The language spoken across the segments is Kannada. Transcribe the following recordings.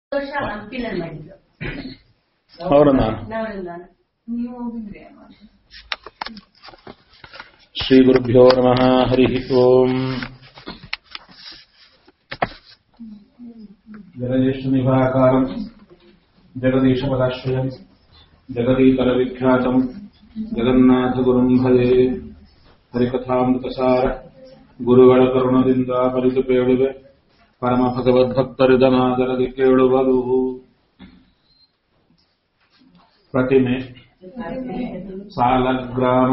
ವರ್ಷ ಹಂಪಿನಲ್ಲಿ ಮಾಡಿದ್ರು ಅವರು ನಾನು ನವರಂದಾನ ನೀವು ಹೋಗಿದ್ರಿ ಅಮ್ಮ ಶ್ರೀ ಗುರುಭ್ಯೋ ನಮಃ ಹರಿ ಓಂ ಜಗದೀಶ ನಿಭಾಕಾರಂ ಜಗದೀಶ ಪದಾಶ್ರಯಂ ಜಗದೀತರ ವಿಖ್ಯಾತಂ ಜಗನ್ನಾಥ ಗುರುಂ ಭಜೆ ಹರಿಕಥಾಮೃತಸಾರ ಗುರುಗಳ ಕರುಣದಿಂದ ಪರಿತು ಪೇಳುವೆ ಪರಮ ಭಗವದ್ಭಕ್ತರಿದನಾದರದಿ ಕೇಳುವರು ಪ್ರತಿಮೆ ಸಾಲಗ್ರಾಮ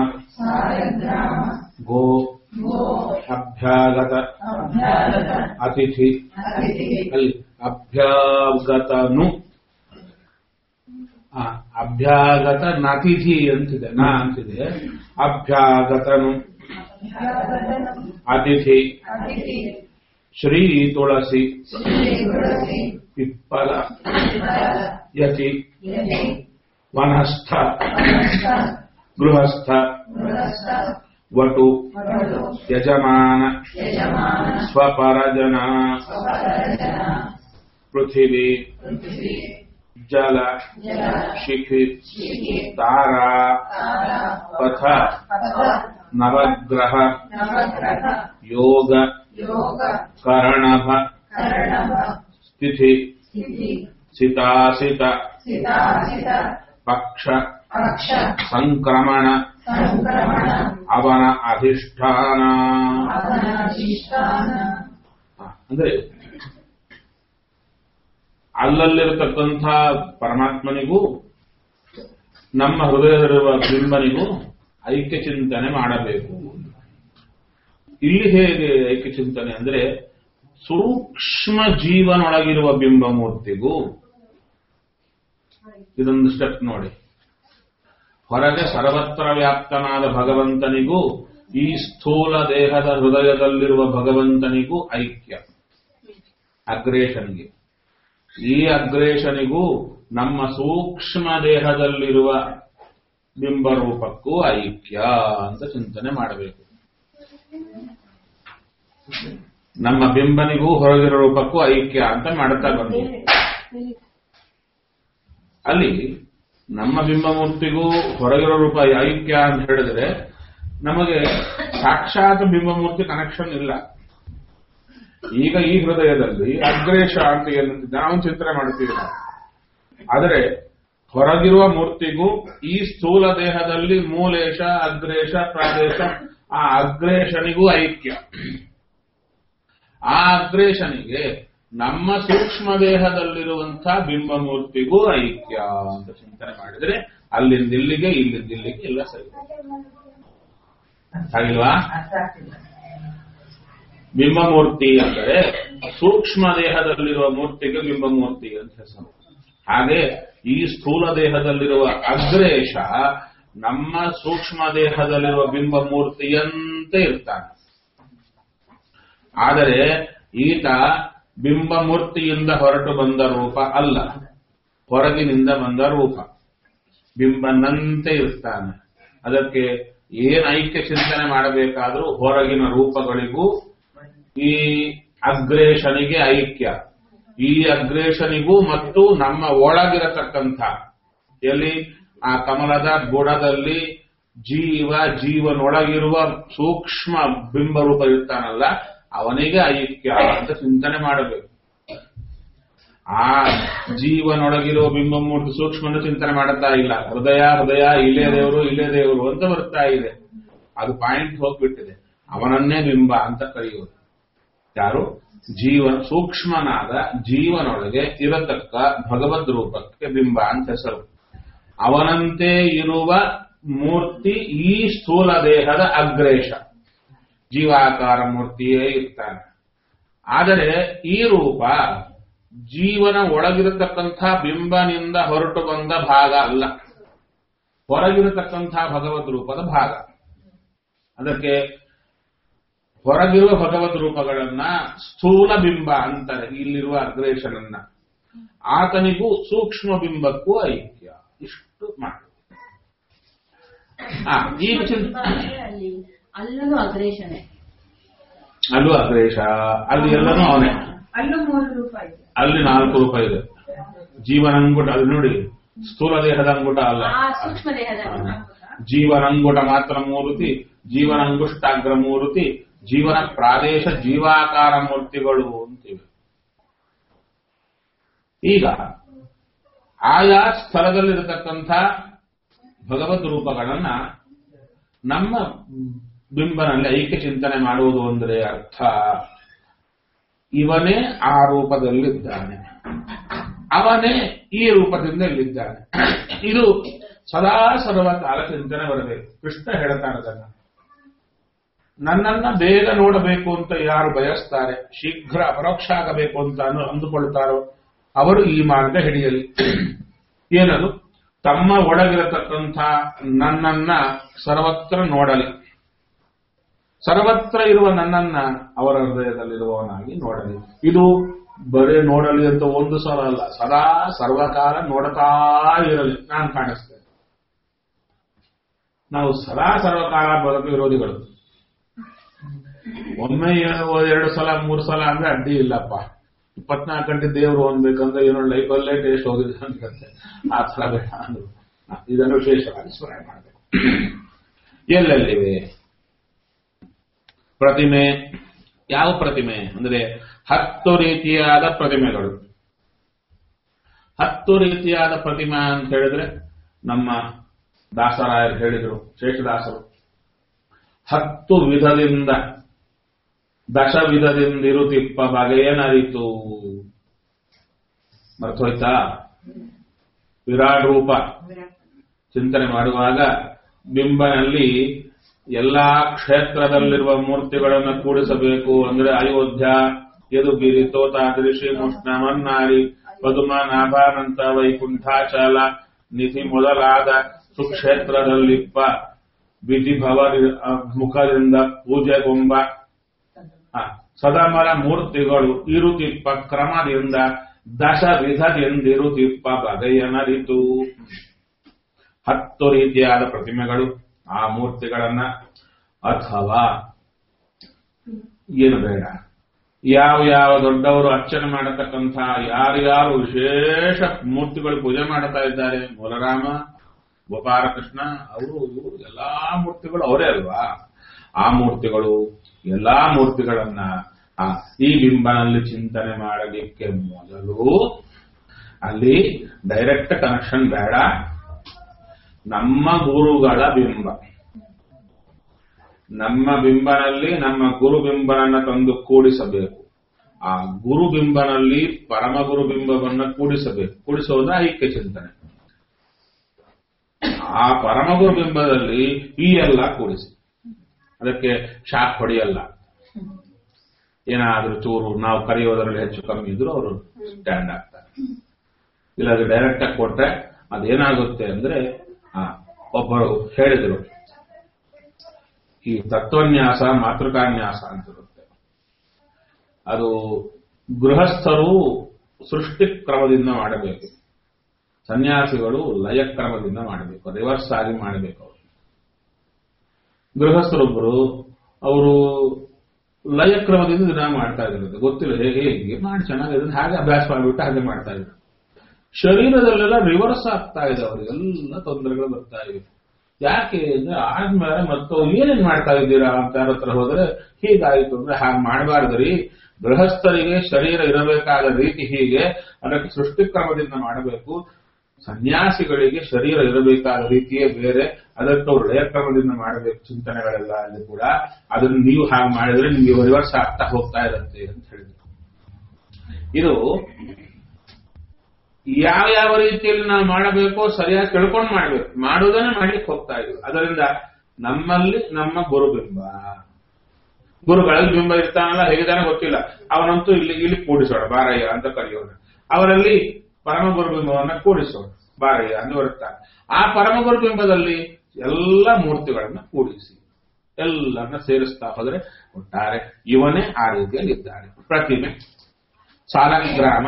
ಗೋ ಅಭ್ಯಾಗತ ಅತಿಥಿ ಅಲ್ಲಿ ಅಭ್ಯಾಗತನು ಆ, ಅಭ್ಯಾಗತ ನತಿಥಿ ಅಂತಿದೆ ನಾ ಅಂತಿದೆ ಅಭ್ಯಾಗತನು ಅತಿಥಿ ಶ್ರೀ ತುಳಸಿ ಪಿಪ್ಪಲ ಯತಿ ವನಸ್ಥ ಗೃಹಸ್ಥ ವಟು ಯಜಮಾನ ಸ್ವಪರಜನ ಪೃಥಿವಿ ಜಲ ಶಿಖಿ ತಾರಾ ಪಥ ನವಗ್ರಹ ಯೋಗ ಕರಣಭ ಸ್ಥಿತಿ ಸಿತಾಸಿತ ಪಕ್ಷ ಸಂಕ್ರಮಣ ಅವನ ಅಧಿಷ್ಠಾನ ಹ, ಅಂದ್ರೆ ಅಲ್ಲಲ್ಲಿರತಕ್ಕಂಥ ಪರಮಾತ್ಮನಿಗೂ ನಮ್ಮ ಹೃದಯದಲ್ಲಿರುವ ಬಿಂಬನಿಗೂ ಐಕ್ಯ ಚಿಂತನೆ ಮಾಡಬೇಕು ಇಲ್ಲಿ ಹೇಗೆ ಐಕ್ಯ ಚಿಂತನೆ ಅಂದ್ರೆ ಸೂಕ್ಷ್ಮ ಜೀವನೊಳಗಿರುವ ಬಿಂಬ ಮೂರ್ತಿಗೂ ಇದೊಂದು ಸ್ಟೆಪ್ ನೋಡಿ ಹೊರಗೆ ಸರ್ವತ್ರ ವ್ಯಾಪ್ತನಾದ ಭಗವಂತನಿಗೂ ಈ ಸ್ಥೂಲ ದೇಹದ ಹೃದಯದಲ್ಲಿರುವ ಭಗವಂತನಿಗೂ ಐಕ್ಯ ಅಗ್ರೇಷನ್ಗೆ ಈ ಅಗ್ರೇಷನಿಗೂ ನಮ್ಮ ಸೂಕ್ಷ್ಮ ದೇಹದಲ್ಲಿರುವ ಬಿಂಬರೂಪಕ್ಕೂ ಐಕ್ಯ ಅಂತ ಚಿಂತನೆ ಮಾಡಬೇಕು ನಮ್ಮ ಬಿಂಬನಿಗೂ ಹೊರಗಿರೋ ರೂಪಕ್ಕೂ ಐಕ್ಯ ಅಂತ ಮಾಡ್ತಾ ಬಂದಿದೆ ಅಲ್ಲಿ ನಮ್ಮ ಬಿಂಬಮೂರ್ತಿಗೂ ಹೊರಗಿರೋ ರೂಪ ಐಕ್ಯ ಅಂತ ಹೇಳಿದ್ರೆ ನಮಗೆ ಸಾಕ್ಷಾತ್ ಬಿಂಬಮೂರ್ತಿ ಕನೆಕ್ಷನ್ ಇಲ್ಲ ಈಗ ಈ ಹೃದಯದಲ್ಲಿ ಅಗ್ರೇಶ ಅಂತ ಏನಂತ ನಾವು ಚಿಂತನೆ ಮಾಡ್ತೀವಿ ನಾವು. ಆದರೆ ಹೊರಗಿರುವ ಮೂರ್ತಿಗೂ ಈ ಸ್ಥೂಲ ದೇಹದಲ್ಲಿ ಮೂಲೇಶ ಅಗ್ರೇಶ ಪ್ರಾದೇಶ ಆ ಅಗ್ರೇಶನಿಗೂ ಐಕ್ಯ ಆ ಅಗ್ರೇಶನಿಗೆ ನಮ್ಮ ಸೂಕ್ಷ್ಮ ದೇಹದಲ್ಲಿರುವಂತಹ ಬಿಂಬಮೂರ್ತಿಗೂ ಐಕ್ಯ ಅಂತ ಚಿಂತನೆ ಮಾಡಿದ್ರೆ ಅಲ್ಲಿಂದ ಇಲ್ಲಿಗೆ ಇಲ್ಲಿಂದ ಇಲ್ಲಿಗೆ ಎಲ್ಲ ಸರಿ ಹಾಗಿಲ್ವಾ ಬಿಂಬಮೂರ್ತಿ ಅಂದರೆ ಸೂಕ್ಷ್ಮ ದೇಹದಲ್ಲಿರುವ ಮೂರ್ತಿಗೆ ಬಿಂಬಮೂರ್ತಿ ಅಂತ ಹೆಸರು ಹಾಗೆ ಈ ಸ್ಥೂಲ ದೇಹದಲ್ಲಿರುವ ಅಗ್ರೇಶ ನಮ್ಮ ಸೂಕ್ಷ್ಮ ದೇಹದಲ್ಲಿರುವ ಬಿಂಬಮೂರ್ತಿಯಂತೆ ಇರ್ತಾನೆ ಆದರೆ ಈತ ಬಿಂಬಮೂರ್ತಿಯಿಂದ ಹೊರಟು ಬಂದ ರೂಪ ಅಲ್ಲ ಹೊರಗಿನಿಂದ ಬಂದ ರೂಪ ಬಿಂಬನಂತೆ ಇರ್ತಾನೆ ಅದಕ್ಕೆ ಏನ್ ಐಕ್ಯ ಚಿಂತನೆ ಮಾಡಬೇಕಾದ್ರೂ ಹೊರಗಿನ ರೂಪಗಳಿಗೂ ಈ ಅಗ್ರೇಶನಿಗೆ ಐಕ್ಯ ಈ ಅಗ್ರೇಶನಿಗೂ ಮತ್ತು ನಮ್ಮ ಒಳಗಿರತಕ್ಕಂಥ ಎಲ್ಲಿ ಆ ಕಮಲದ ಬುಡದಲ್ಲಿ ಜೀವ ಜೀವನೊಳಗಿರುವ ಸೂಕ್ಷ್ಮ ಬಿಂಬರೂಪ ಇರ್ತಾನಲ್ಲ ಅವನಿಗೆ ಐಕ್ಯ ಅಂತ ಚಿಂತನೆ ಮಾಡಬೇಕು ಆ ಜೀವನೊಳಗಿರುವ ಬಿಂಬಮೂರ್ತಿ ಸೂಕ್ಷ್ಮನ ಚಿಂತನೆ ಮಾಡುತ್ತಾ ಇಲ್ಲ ಹೃದಯ ಹೃದಯ ಇಲ್ಲೇ ದೇವರು ಇಲ್ಲೇ ದೇವರು ಅಂತ ಬರ್ತಾ ಇದೆ ಅದು ಪಾಯಿಂಟ್ ಹೋಗ್ಬಿಟ್ಟಿದೆ ಅವನನ್ನೇ ಬಿಂಬ ಅಂತ ಕರೆಯುವುದು ಯಾರು ಜೀವ ಸೂಕ್ಷ್ಮನಾದ ಜೀವನೊಳಗೆ ಇರತಕ್ಕ ಭಗವದ್ ರೂಪಕ್ಕೆ ಬಿಂಬ ಅಂತ ಹೆಸರು ಅವನಂತೆ ಇರುವ ಮೂರ್ತಿ ಈ ಸ್ಥೂಲ ದೇಹದ ಅಗ್ರೇಶ ಜೀವಾಕಾರ ಮೂರ್ತಿಯೇ ಇರ್ತಾನೆ ಆದರೆ ಈ ರೂಪ ಜೀವನ ಒಳಗಿರತಕ್ಕಂಥ ಬಿಂಬನಿಂದ ಹೊರಟು ಬಂದ ಭಾಗ ಅಲ್ಲ ಹೊರಗಿರತಕ್ಕಂಥ ಭಗವದ್ ರೂಪದ ಭಾಗ ಅದಕ್ಕೆ ಹೊರಗಿರುವ ಭಗವದ್ ರೂಪಗಳನ್ನ ಸ್ಥೂಲ ಬಿಂಬ ಅಂತಾರೆ ಇಲ್ಲಿರುವ ಅಗ್ರೇಶನನ್ನ ಆತನಿಗೂ ಸೂಕ್ಷ್ಮ ಬಿಂಬಕ್ಕೂ ಐಕ್ಯ ಇಷ್ಟು ಮಾಡಿ ಆ, ಈಗ ಚಿಂತ ಅಲ್ಲಿ ಅಲ್ಲೂ ಅಗ್ರೇಷಣೆ ಅಲ್ಲೂ ಅಗ್ರೇಶ ಅಲ್ಲಿ ಎಲ್ಲನೂ ಅವನೇ ಅಲ್ಲೂ ಮೂರು ರೂಪ ಇದೆ ಅಲ್ಲಿ ನಾಲ್ಕು ರೂಪಾಯಿ ಇದೆ ಜೀವನಂಗುಟ ಅದು ನೋಡಿ ಸ್ಥೂಲ ದೇಹದ ಅಂಗುಟ ಅಲ್ಲ ಆ ಸೂಕ್ಷ್ಮ ದೇಹದ ಹಾ. ಜೀವನಂಗುಟ ಮಾತ್ರ ಮೂರ್ತಿ ಜೀವನಂಗುಷ್ಟಾಗ್ರ ಮೂರ್ತಿ ಜೀವನ ಪ್ರಾದೇಶ ಜೀವಾಕಾರ ಮೂರ್ತಿಗಳು ಅಂತಿವೆ ಈಗ ಆಯಾ ಸ್ಥಳದಲ್ಲಿರತಕ್ಕಂಥ ಭಗವದ್ ರೂಪಗಳನ್ನ ನಮ್ಮ ಬಿಂಬನಲ್ಲಿ ಐಕ್ಯ ಚಿಂತನೆ ಮಾಡುವುದು ಅಂದರೆ ಅರ್ಥ ಇವನೇ ಆ ರೂಪದಲ್ಲಿದ್ದಾನೆ ಅವನೇ ಈ ರೂಪದಿಂದ ಇಲ್ಲಿದ್ದಾನೆ ಇದು ಸದಾ ಸರ್ವಕಾಲ ಚಿಂತನೆ ಬರಬೇಕು ಕೃಷ್ಣ ಹೇಳ್ತಾನೆ ಅದನ್ನ ನನ್ನನ್ನ ಬೇಗ ನೋಡಬೇಕು ಅಂತ ಯಾರು ಬಯಸ್ತಾರೆ ಶೀಘ್ರ ಅಪರೋಕ್ಷ ಆಗಬೇಕು ಅಂತ ಅನು- ಅಂದುಕೊಳ್ತಾರೋ ಅವರು ಈ ಮಾರ್ಗ ಹಿಡಿಯಲಿ ಏನದು ತಮ್ಮ ಒಳಗಿರತಕ್ಕಂಥ ನನ್ನನ್ನ ಸರ್ವತ್ರ ನೋಡಲಿ ಸರ್ವತ್ರ ಇರುವ ನನ್ನನ್ನ ಅವರ ಹೃದಯದಲ್ಲಿರುವವನಾಗಿ ನೋಡಲಿ ಇದು ಬರೇ ನೋಡಲಿ ಅಂತ ಒಂದು ಸಲ ಅಲ್ಲ ಸದಾ ಸರ್ವಕಾಲ ನೋಡ್ತಾ ಇರಲಿ ನಾನು ಕಾಣಿಸ್ತೇನೆ ನಾವು ಸದಾ ಸರ್ವಕಾಲ ಬದುಕು ವಿರೋಧಿಗಳು ಒಮ್ಮೆ ಏನು ಎರಡು ಸಲ ಮೂರು ಸಲ ಅಂದ್ರೆ ಅಡ್ಡಿ ಇಲ್ಲಪ್ಪ ಇಪ್ಪತ್ನಾಲ್ಕು ಗಂಟೆ ದೇವರು ಅನ್ಬೇಕಂದ್ರೆ ಏನೋ ಲೈಫಲ್ಲೇ ಟೇಸ್ಟ್ ಹೋಗಿದೆ ಅನ್ಕತ್ತೆ ಆ ಥರ ಬೇಡ ಅಂದ್ರು ಇದನ್ನು ವಿಶೇಷವಾಗಿ ಸ್ಮರಣೆ ಮಾಡಬೇಕು ಎಲ್ಲೆಲ್ಲಿವೆ ಪ್ರತಿಮೆ ಯಾವ ಪ್ರತಿಮೆ ಅಂದ್ರೆ ಹತ್ತು ರೀತಿಯಾದ ಪ್ರತಿಮೆಗಳು ಹತ್ತು ರೀತಿಯಾದ ಪ್ರತಿಮಾ ಅಂತ ಹೇಳಿದ್ರೆ ನಮ್ಮ ದಾಸರಾಯರು ಹೇಳಿದರು ಶೇಷದಾಸರು ಹತ್ತು ವಿಧದಿಂದ ದಶ ವಿಧದಿಂದಿರುತಿಪ್ಪ ಬಗೆಯನರಿತು ಮರ್ತೋಯ್ತಾ ವಿರಾಟ್ ರೂಪ ಚಿಂತನೆ ಮಾಡುವಾಗ ಬಿಂಬನಲ್ಲಿ ಎಲ್ಲಾ ಕ್ಷೇತ್ರದಲ್ಲಿರುವ ಮೂರ್ತಿಗಳನ್ನು ಕೂಡಿಸಬೇಕು ಅಂದ್ರೆ ಅಯೋಧ್ಯ ಯದುಗಿರಿ ತೋತಾದ್ರಿ ಮುಷ್ಣ ಮನ್ನಾರಿ ಪದುಮ ನಾಭಾನಂತ ವೈಕುಂಠಾಚಲ ನಿಧಿ ಮೊದಲಾದ ಸುಕ್ಷೇತ್ರದಲ್ಲಿಪ್ಪ ವಿಧಿಭವ ಮುಖದಿಂದ ಪೂಜೆಗೊಂಬ ಹ, ಸದಮರ ಮೂರ್ತಿಗಳು ಇರುತಿಪ್ಪ ಕ್ರಮದಿಂದ ದಶ ವಿಧದಿಂದಿರುತಿಪ್ಪ ಬಗೆಯನರಿತು ಹತ್ತು ರೀತಿಯಾದ ಪ್ರತಿಮೆಗಳು ಆ ಮೂರ್ತಿಗಳನ್ನ ಅಥವಾ ಏನು ಬೇಡ ಯಾವ ಯಾವ ದೊಡ್ಡವರು ಅರ್ಚನೆ ಮಾಡತಕ್ಕಂಥ ಯಾರ್ಯಾರು ವಿಶೇಷ ಮೂರ್ತಿಗಳು ಪೂಜೆ ಮಾಡ್ತಾ ಇದ್ದಾರೆ ಮೂಲರಾಮ ಗೋಪಾಲಕೃಷ್ಣ ಅವರು ಇವರು ಎಲ್ಲಾ ಮೂರ್ತಿಗಳು ಅವರೇ ಅಲ್ವಾ ಆ ಮೂರ್ತಿಗಳು ಎಲ್ಲಾ ಮೂರ್ತಿಗಳನ್ನ ಆ ಈ ಬಿಂಬನಲ್ಲಿ ಚಿಂತನೆ ಮಾಡಲಿಕ್ಕೆ ಮೊದಲು ಅಲ್ಲಿ ಡೈರೆಕ್ಟ್ ಕನೆಕ್ಷನ್ ಬೇಡ ನಮ್ಮ ಗುರುಗಳ ಬಿಂಬ ನಮ್ಮ ಬಿಂಬನಲ್ಲಿ ನಮ್ಮ ಗುರು ಬಿಂಬನನ್ನ ತಂದು ಕೂಡಿಸಬೇಕು ಆ ಗುರು ಬಿಂಬನಲ್ಲಿ ಪರಮ ಗುರು ಬಿಂಬವನ್ನ ಕೂಡಿಸಬೇಕು ಕೂಡಿಸೋದ ಐಕ್ಯ ಚಿಂತನೆ ಆ ಪರಮ ಗುರು ಬಿಂಬದಲ್ಲಿ ಈ ಎಲ್ಲ ಕೂಡಿಸಿ ಅದಕ್ಕೆ ಶಾಕ್ ಹೊಡೆಯಲ್ಲ ಏನಾದ್ರೂ ಚೂರು ನಾವು ಕರೆಯೋದರಲ್ಲಿ ಹೆಚ್ಚು ಕಮ್ಮಿ ಇದ್ರು ಅವರು ಸ್ಟ್ಯಾಂಡ್ ಆಗ್ತಾರೆ ಇಲ್ಲ ಅದು ಡೈರೆಕ್ಟ್ ಆಗಿ ಕೊಟ್ರೆ ಅದೇನಾಗುತ್ತೆ ಅಂದ್ರೆ ಆ, ಒಬ್ಬರು ಹೇಳಿದರು ಈ ತತ್ವನ್ಯಾಸ ಮಾತೃಕಾನ್ಯಾಸ ಅಂತಿರುತ್ತೆ ಅದು ಗೃಹಸ್ಥರು ಸೃಷ್ಟಿ ಕ್ರಮದಿಂದ ಮಾಡಬೇಕು ಸನ್ಯಾಸಿಗಳು ಲಯ ಕ್ರಮದಿಂದ ಮಾಡಬೇಕು ರಿವರ್ಸ್ ಆಗಿ ಮಾಡಬೇಕು ಅವರು ಗೃಹಸ್ಥರೊಬ್ಬರು ಅವರು ಲಯ ಕ್ರಮದಿಂದ ದಿನ ಮಾಡ್ತಾ ಇದ್ದಾರೆ ಗೊತ್ತಿಲ್ಲ ಹೇಗೆ ಹೇಗೆ ಮಾಡಿ ಚೆನ್ನಾಗಿದೆ ಹಾಗೆ ಅಭ್ಯಾಸ ಮಾಡಿಬಿಟ್ಟು ಹಾಗೆ ಮಾಡ್ತಾ ಇದ್ದಾರೆ ಶರೀರದಲ್ಲೆಲ್ಲ ರಿವರ್ಸ್ ಆಗ್ತಾ ಇದೆ ಅವರಿಗೆಲ್ಲ ತೊಂದರೆಗಳು ಬರ್ತಾ ಇವೆ ಯಾಕೆ ಅಂದ್ರೆ ಆದ್ಮೇಲೆ ಮತ್ತು ಏನೇನ್ ಮಾಡ್ತಾ ಇದ್ದೀರಾ ಅಂತ ಯಾರ ಹತ್ರ ಹೋದ್ರೆ ಹೀಗಾಯ್ತು ಅಂದ್ರೆ ಹಾಗೆ ಮಾಡಬಾರ್ದ್ರಿ ಗೃಹಸ್ಥರಿಗೆ ಶರೀರ ಇರಬೇಕಾದ ರೀತಿ ಹೀಗೆ ಅದಕ್ಕೆ ಸೃಷ್ಟಿ ಕ್ರಮದಿಂದ ಮಾಡಬೇಕು ಸನ್ಯಾಸಿಗಳಿಗೆ ಶರೀರ ಇರಬೇಕಾದ ರೀತಿಯೇ ಬೇರೆ ಅದಕ್ಕೆ ಅವರು ಲಯ ಕ್ರಮದಿಂದ ಮಾಡಬೇಕು ಚಿಂತನೆಗಳೆಲ್ಲ ಅಲ್ಲಿ ಕೂಡ ಅದನ್ನು ನೀವು ಹಾಗೆ ಮಾಡಿದ್ರೆ ನಿಮಗೆ ರಿವರ್ಸ್ ಆಗ್ತಾ ಹೋಗ್ತಾ ಇರುತ್ತೆ ಅಂತ ಹೇಳಿದ್ರು ಇದು ಯಾವ ಯಾವ ರೀತಿಯಲ್ಲಿ ನಾವು ಮಾಡಬೇಕೋ ಸರಿಯಾಗಿ ತಿಳ್ಕೊಂಡು ಮಾಡ್ಬೇಕು ಮಾಡೋದನ್ನೇ ಮಾಡ್ಲಿಕ್ಕೆ ಹೋಗ್ತಾ ಇದ್ವಿ ಅದರಿಂದ ನಮ್ಮಲ್ಲಿ ನಮ್ಮ ಗುರುಬಿಂಬ ಗುರುಗಳಲ್ಲಿ ಬಿಂಬ ಇರ್ತಾನಲ್ಲ ಹೇಗಿದಾನೆ ಗೊತ್ತಿಲ್ಲ ಅವನಂತೂ ಇಲ್ಲಿ ಇಲ್ಲಿ ಕೂಡಿಸೋಣ ಬಾರಯ್ಯ ಅಂತ ಕರೆಯೋಣ ಅವರಲ್ಲಿ ಪರಮ ಗುರುಬಿಂಬವನ್ನ ಕೂಡಿಸೋಣ ಬಾರಯ್ಯ ಅಂತ ಬರುತ್ತಾನೆ ಆ ಪರಮ ಗುರುಬಿಂಬದಲ್ಲಿ ಎಲ್ಲ ಮೂರ್ತಿಗಳನ್ನ ಕೂಡಿಸಿ ಎಲ್ಲರನ್ನ ಸೇರಿಸ್ತಾ ಹೋದ್ರೆ ಒಟ್ಟಾರೆ ಇವನೇ ಆ ರೀತಿಯಲ್ಲಿ ಇದ್ದಾನೆ ಪ್ರತಿಮೆ ಸಾಲಗ್ರಾಮ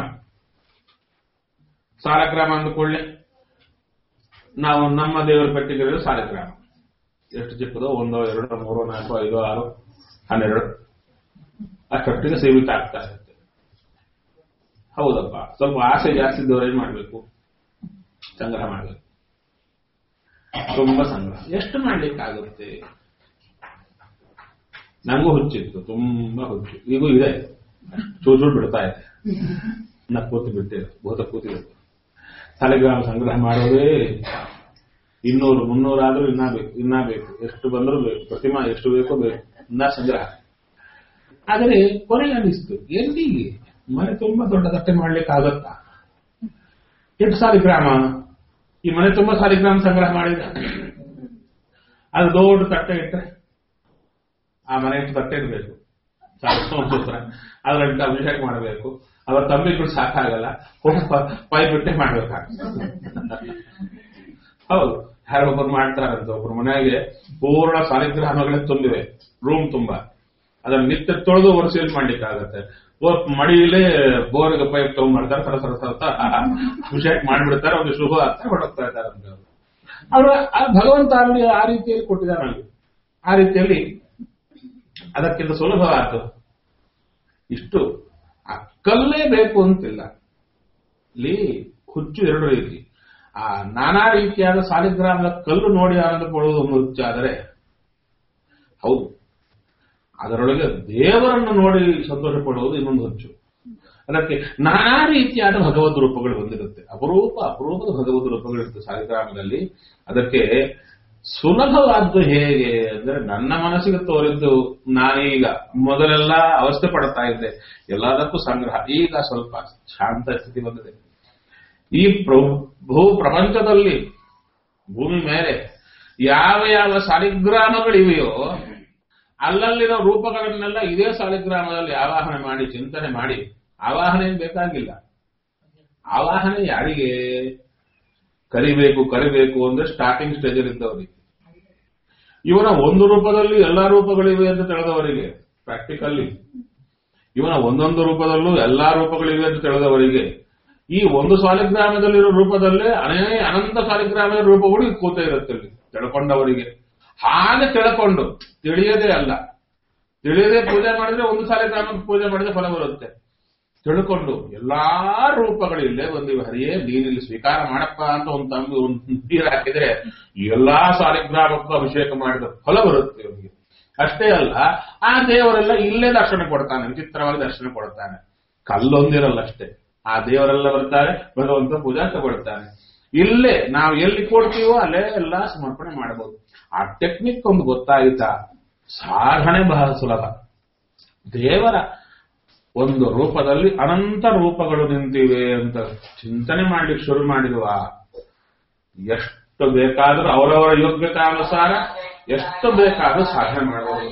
ಸಾಲಗ್ರಾಮ ಅಂದುಕೊಳ್ಳಿ ನಾವು ನಮ್ಮ ದೇವರ ಪೆಟ್ಟಿಗೆ ಸಾಲಗ್ರಾಮ ಎಷ್ಟು ಚಿಕ್ಕದೋ ಒಂದೋ ಎರಡೋ ಮೂರೋ ನಾಲ್ಕು ಐದು ಆರು ಹನ್ನೆರಡು ಅಷ್ಟೊಟ್ಟಿಗೆ ಸೀಮಿತ ಆಗ್ತಾ ಇರುತ್ತೆ ಹೌದಪ್ಪ ಸ್ವಲ್ಪ ಆಸೆ ಜಾಸ್ತಿ ಇದ್ದವ್ರು ಏನ್ ಮಾಡ್ಬೇಕು ಸಂಗ್ರಹ ಮಾಡ್ಬೇಕು ತುಂಬಾ ಸಂಗ್ರಹ ಎಷ್ಟು ಮಾಡ್ಲಿಕ್ಕಾಗುತ್ತೆ ನಂಗೂ ಹುಚ್ಚಿತ್ತು ತುಂಬಾ ಹುಚ್ಚು ಈಗೂ ಇದೆ ಚೂರು ಚೂರು ಬಿಡ್ತಾ ಇದೆ ನಾ ಕೂತು ಬಿಟ್ಟಿದೆ ಭೂತ ಕೂತಿದೆ ಸಾಲಿಗ್ರಾಮ ಸಂಗ್ರಹ ಮಾಡೋದೇ ಇನ್ನೂರು ಮುನ್ನೂರು ಆದ್ರೂ ಇನ್ನ ಬೇಕು ಇನ್ನ ಬೇಕು ಎಷ್ಟು ಬಂದರೂ ಬೇಕು ಪ್ರತಿಮಾ ಎಷ್ಟು ಬೇಕೋ ಬೇಕು ಇನ್ನ ಸಂಗ್ರಹ ಆದರೆ ಕೊನೆಗೆ ಅನಿಸ್ತು ಎಲ್ಲಿಗೆ ಮನೆ ತುಂಬಾ ದೊಡ್ಡ ತಟ್ಟೆ ಮಾಡ್ಲಿಕ್ಕೆ ಆಗತ್ತಾ ಎಷ್ಟು ಸಾಲಿಗ್ರಾಮ ಈ ಮನೆ ತುಂಬಾ ಸಾಲಿಗ್ರಾಮ ಸಂಗ್ರಹ ಮಾಡಿದ ಅದು ದೊಡ್ಡ ತಟ್ಟೆ ಇಟ್ಟರೆ ಆ ಮನೆ ಎಷ್ಟು ತಟ್ಟೆ ಇರಬೇಕು ಸೂತ್ರ ಅದರಲ್ಲಿ ಅಭಿಷೇಕ ಮಾಡಬೇಕು ಅವರ ತಂಬಿಗಳು ಸಾಕಾಗಲ್ಲ ಪೈ ಬಿಟ್ಟೆ ಮಾಡ್ಬೇಕಾಗ್ತದೆ ಹೌದು ಯಾರೊಬ್ಬರು ಮಾಡ್ತಾರಂತ ಒಬ್ರು ಮನೆಗೆ ಪೂರ್ಣ ಸಾಲಿಗ್ರಾಮಗಳೇ ತುಂಬಿವೆ ರೂಮ್ ತುಂಬಾ ಅದನ್ನ ನಿತ್ಯ ತೊಳೆದು ಒರೆಸೇಲ್ ಮಾಡ್ಲಿಕ್ಕಾಗತ್ತೆ ಓ- ಮಡಿಲೇ ಬೋರ್ಗೆ ಪೈಪ್ ತಗೊಂಡ್ಬರ್ತಾರೆ ಸರ ಸರ ಸರ ಅಭಿಷೇಕ ಮಾಡ್ಬಿಡ್ತಾರೆ ಒಂದು ಶುಭ ಅಂತ ಹೊರಡೋಗ್ತಾ ಇದ್ದಾರೆ ಅಂತ ಅವರು ಭಗವಂತ ಅಲ್ಲಿ ಆ ರೀತಿಯಲ್ಲಿ ಕೊಟ್ಟಿದ್ದಾರೆ ನಮಗೆ ಆ ರೀತಿಯಲ್ಲಿ ಅದಕ್ಕಿಂತ ಸುಲಭವಾದ್ದು ಇಷ್ಟು ಆ ಕಲ್ಲೇ ಬೇಕು ಅಂತಿಲ್ಲ ಇಲ್ಲಿ ಹುಚ್ಚು ಎರಡು ರೀತಿ ಆ ನಾನಾ ರೀತಿಯಾದ ಸಾಲಿಗ್ರಾಮದ ಕಲ್ಲು ನೋಡಿ ಆನಂದ ಪಡುವುದು ಒಂದು ಹುಚ್ಚು ಆದರೆ ಹೌದು ಅದರೊಳಗೆ ದೇವರನ್ನು ನೋಡಿ ಸಂತೋಷ ಪಡುವುದು ಇನ್ನೊಂದು ಹುಚ್ಚು ಅದಕ್ಕೆ ನಾನಾ ರೀತಿಯಾದ ಭಗವದ್ ರೂಪಗಳು ಬಂದಿರುತ್ತೆ ಅಪರೂಪ ಅಪರೂಪದ ಭಗವದ್ ರೂಪಗಳಿರುತ್ತೆ ಸಾಲಿಗ್ರಾಮದಲ್ಲಿ ಅದಕ್ಕೆ ಸುಲಭವಾದ್ದು ಹೇಗೆ ಅಂದ್ರೆ ನನ್ನ ಮನಸ್ಸಿಗೆ ತೋರಿದ್ದು ನಾನೀಗ ಮೊದಲೆಲ್ಲ ಅವಸ್ಥೆ ಪಡ್ತಾ ಇದ್ದೆ ಎಲ್ಲದಕ್ಕೂ ಸಂಗ್ರಹ ಈಗ ಸ್ವಲ್ಪ ಶಾಂತ ಸ್ಥಿತಿ ಬಂದಿದೆ ಈ ಪ್ರ- ಭೂ ಪ್ರಪಂಚದಲ್ಲಿ ಭೂಮಿ ಮೇಲೆ ಯಾವ ಯಾವ ಸಾಲಿಗ್ರಾಮಗಳಿವೆಯೋ ಅಲ್ಲಲ್ಲಿರೋ ರೂಪಗಳನ್ನೆಲ್ಲ ಇದೇ ಸಾಲಿಗ್ರಾಮದಲ್ಲಿ ಆವಾಹನೆ ಮಾಡಿ ಚಿಂತನೆ ಮಾಡಿ ಆವಾಹನೆ ಏನ್ ಬೇಕಾಗಿಲ್ಲ ಆವಾಹನೆ ಯಾರಿಗೆ ಕರಿಬೇಕು ಕರಿಬೇಕು ಅಂದ್ರೆ ಸ್ಟಾರ್ಟಿಂಗ್ ಸ್ಟೇಜ್ ಇದ್ದವರಿಗೆ ಇವನ ಒಂದು ರೂಪದಲ್ಲಿ ಎಲ್ಲಾ ರೂಪಗಳಿವೆ ಅಂತ ತಿಳಿದವರಿಗೆ ಪ್ರಾಕ್ಟಿಕಲ್ಲಿ ಇವನ ಒಂದೊಂದು ರೂಪದಲ್ಲೂ ಎಲ್ಲಾ ರೂಪಗಳಿವೆ ಅಂತ ತಿಳಿದವರಿಗೆ ಈ ಒಂದು ಸಾಲಿಗ್ರಾಮದಲ್ಲಿರೋ ರೂಪದಲ್ಲೇ ಅನೇ ಅನಂತ ಸಾಲಿಗ್ರಾಮದ ರೂಪಗಳು ಕೂತ ಇರುತ್ತೆ ಇಲ್ಲಿ ತಿಳ್ಕೊಂಡವರಿಗೆ ಹಾಗೆ ತಿಳ್ಕೊಂಡು ತಿಳಿಯದೇ ಅಲ್ಲ ತಿಳಿಯದೆ ಪೂಜೆ ಮಾಡಿದ್ರೆ ಒಂದು ಸಾಲಿಗ್ರಾಮಕ್ಕೆ ಪೂಜೆ ಮಾಡಿದ್ರೆ ಫಲ ಬರುತ್ತೆ ತಿಳ್ಕೊಂಡು ಎಲ್ಲಾ ರೂಪಗಳು ಇಲ್ಲೇ ಬಂದಿವೆ ಹರಿಯೇ ನೀರಿಲ್ಲಿ ಸ್ವೀಕಾರ ಮಾಡಪ್ಪ ಅಂತ ಒಂದು ತಂಬಿ ಒಂದು ನೀರು ಹಾಕಿದ್ರೆ ಎಲ್ಲಾ ಸಾಲಿಗ್ರಾಮಕ್ಕೂ ಅಭಿಷೇಕ ಮಾಡಿದ ಫಲ ಬರುತ್ತೆ ಇವನಿಗೆ ಅಷ್ಟೇ ಅಲ್ಲ ಆ ದೇವರೆಲ್ಲ ಇಲ್ಲೇ ದರ್ಶನ ಕೊಡ್ತಾನೆ ವಿಚಿತ್ರವಾಗಿ ದರ್ಶನ ಕೊಡ್ತಾನೆ ಕಲ್ಲೊಂದಿರಲ್ಲ ಅಷ್ಟೇ ಆ ದೇವರೆಲ್ಲ ಬರ್ತಾರೆ ಭಗವಂತ ಪೂಜಾ ತಗೊಳ್ತಾನೆ ಇಲ್ಲೇ ನಾವು ಎಲ್ಲಿ ಕೊಡ್ತೀವೋ ಅಲ್ಲೇ ಎಲ್ಲ ಸಮರ್ಪಣೆ ಮಾಡಬಹುದು ಆ ಟೆಕ್ನಿಕ್ ಒಂದು ಗೊತ್ತಾಯಿತಾ ಸಾಧನೆ ಬಹಳ ಸುಲಭ ದೇವರ ಒಂದು ರೂಪದಲ್ಲಿ ಅನಂತ ರೂಪಗಳು ನಿಂತಿವೆ ಅಂತ ಚಿಂತನೆ ಮಾಡ್ಲಿಕ್ಕೆ ಶುರು ಮಾಡಿರುವ ಎಷ್ಟು ಬೇಕಾದರೂ ಅವರವರ ಯೋಗ್ಯತಾನುಸಾರ ಎಷ್ಟು ಬೇಕಾದರೂ ಸಾಧನೆ ಮಾಡಬಹುದು